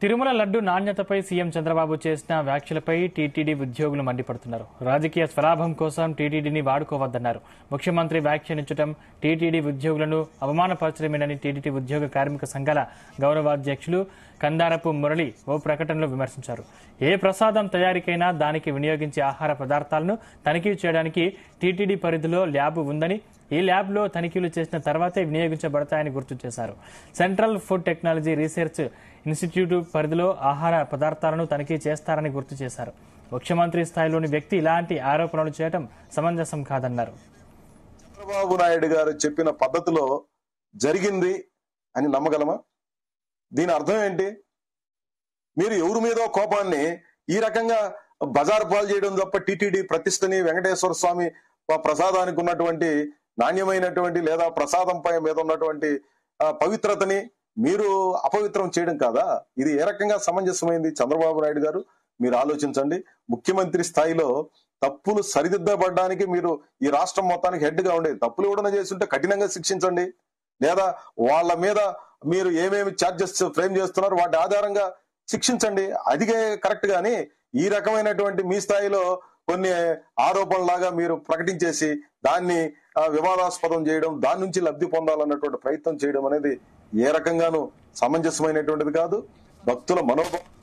తిరుమల లడ్డు నాణ్యతపై సీఎం చంద్రబాబు చేసిన వ్యాఖ్యలపై టీటీడీ ఉద్యోగులు మండిపడుతున్నారు రాజకీయ స్వలాభం కోసం టీటీడీని వాడుకోవద్దన్నారు ముఖ్యమంత్రి వ్యాఖ్యానించడం టీటీడీ ఉద్యోగులను అవమానపరచడమేనని టీటీడీ ఉద్యోగ కార్మిక సంఘాల గౌరవాధ్యక్షులు కందారపు మురళి ఓ ప్రకటనలో విమర్శించారు ఏ ప్రసాదం తయారీకైనా దానికి వినియోగించే ఆహార పదార్థాలను తనిఖీ చేయడానికి టీటీడీ పరిధిలో ల్యాబ్ ఉందని ఈ ల్యాబ్లో తనిఖీలు చేసిన తర్వాతే వినియోగించబడతాయని గుర్తు చేశారు central food technology research institute పరిధిలో ఆహార పదార్థాలను తనిఖీ చేస్తారని గుర్తు చేశారు ముఖ్యమంత్రి స్థాయిలోని వ్యక్తి ఇలాంటి ఆరోపణలు చేయడం సమంజసం కాదన్నారు చంద్రబాబు నాయుడు గారు చెప్పిన పద్ధతిలో జరిగింది అని నమ్మగలమా దీని అర్థం ఏంటి మీరు ఎవరి మీదో కోపాన్ని ఈ రకంగా బజార్ పాలు చేయడం తప్ప టిటిడి ప్రతిష్టని వెంకటేశ్వర స్వామి ప- ప్రసాదానికి ఉన్నటువంటి నాణ్యమైనటువంటి లేదా ప్రసాదంపై మీద ఉన్నటువంటి ఆ, పవిత్రతని మీరు అపవిత్రం చేయడం కాదా ఇది ఏ రకంగా సమంజసమైంది చంద్రబాబు నాయుడు గారు మీరు ఆలోచించండి ముఖ్యమంత్రి స్థాయిలో తప్పులు సరిదిద్దబడడానికి మీరు ఈ రాష్ట్రం మొత్తానికి హెడ్ గా ఉండేది తప్పులు ఎవడన్నా చేస్తుంటే కఠినంగా శిక్షించండి లేదా వాళ్ళ మీద మీరు ఏమేమి ఛార్జెస్ ఫ్రేమ్ చేస్తున్నారు వాటి ఆధారంగా శిక్షించండి అది కరెక్ట్ గాని ఈ రకమైనటువంటి మీ స్థాయిలో కొన్ని ఆరోపణలాగా మీరు ప్రకటించేసి దాన్ని ఆ, వివాదాస్పదం చేయడం దాని నుంచి లబ్ధి పొందాలన్నటువంటి ప్రయత్నం చేయడం అనేది ఏ రకంగానూ సమంజసమైనటువంటిది కాదు భక్తుల మనోభావం